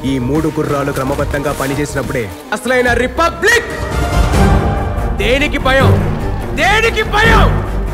ఈ మూడు గుర్రాలు క్రమబద్ధంగా పనిచేసినప్పుడే అసలైన రిపబ్లిక్ దేనికి భయం దేనికి భయం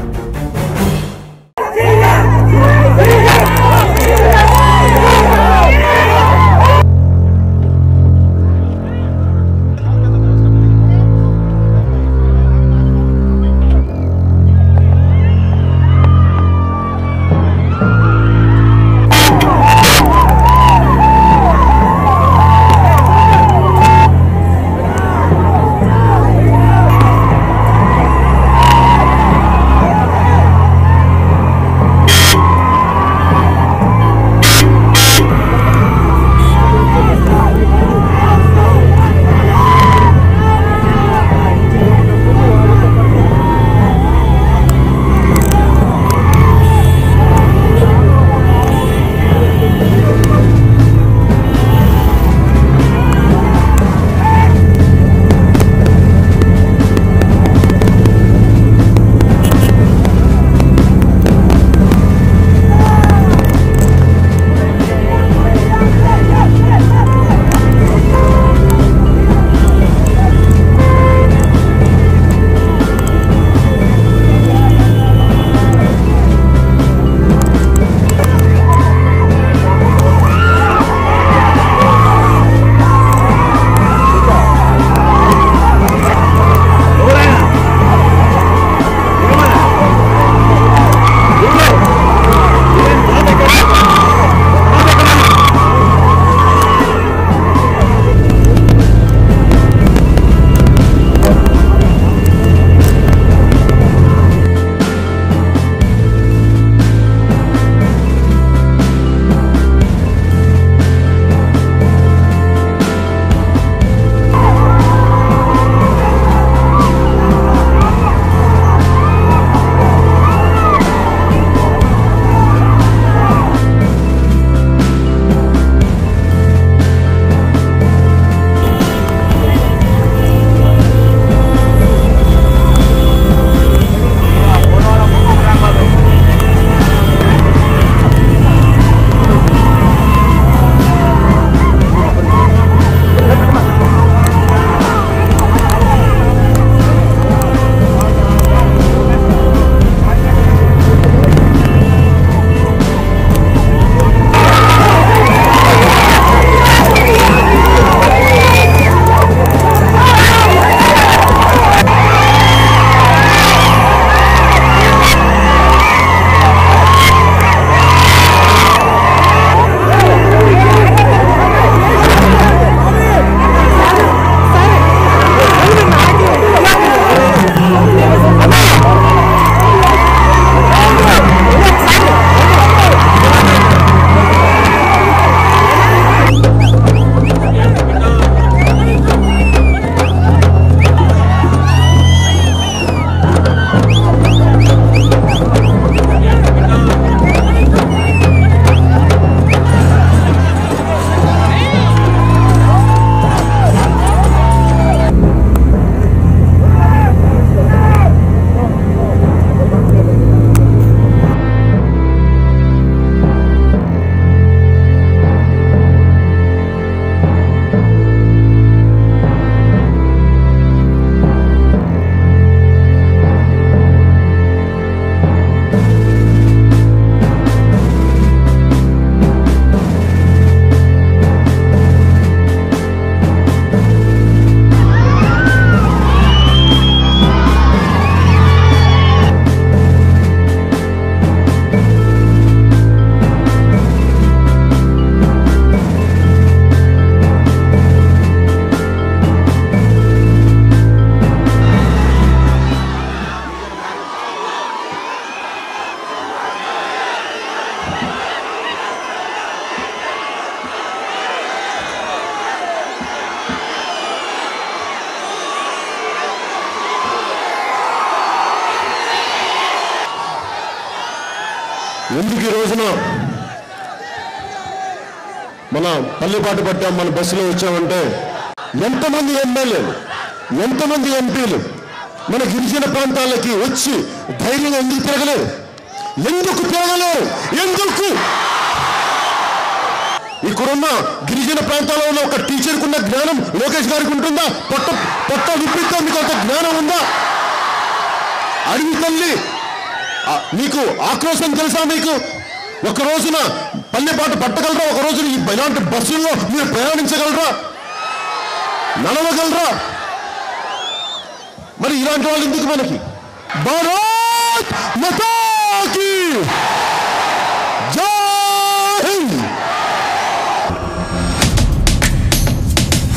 ఎందుకు ఈ రోజున మన పల్లెపాటు పట్టాం మన బస్సులో వచ్చామంటే ఎంతమంది ఎమ్మెల్యేలు ఎంతమంది ఎంపీలు మన గిరిజన ప్రాంతాలకి వచ్చి ధైర్యంగా ఎందుకు తిరగలేరు ఎందుకు తిరగలేరు ఎందుకు ఇక్కడున్న గిరిజన ప్రాంతాల్లో ఉన్న ఒక టీచర్కి ఉన్న జ్ఞానం లోకేష్ గారికి ఉంటుందా పొట్ట పొట్ట విప్పితో మీకు అంత జ్ఞానం ఉందా అడవి తల్లి ఆ, మీకు ఆక్రోశం తెలుసా మీకు ఒక రోజున పల్లెపాటు పట్టగలరా ఒక రోజున ఈ ఇలాంటి బస్సుల్లో మీరు ప్రయాణించగలరా నడవగలరా మరి ఇలాంటి వాళ్ళు ఎందుకు మనకి భారత్ మాతా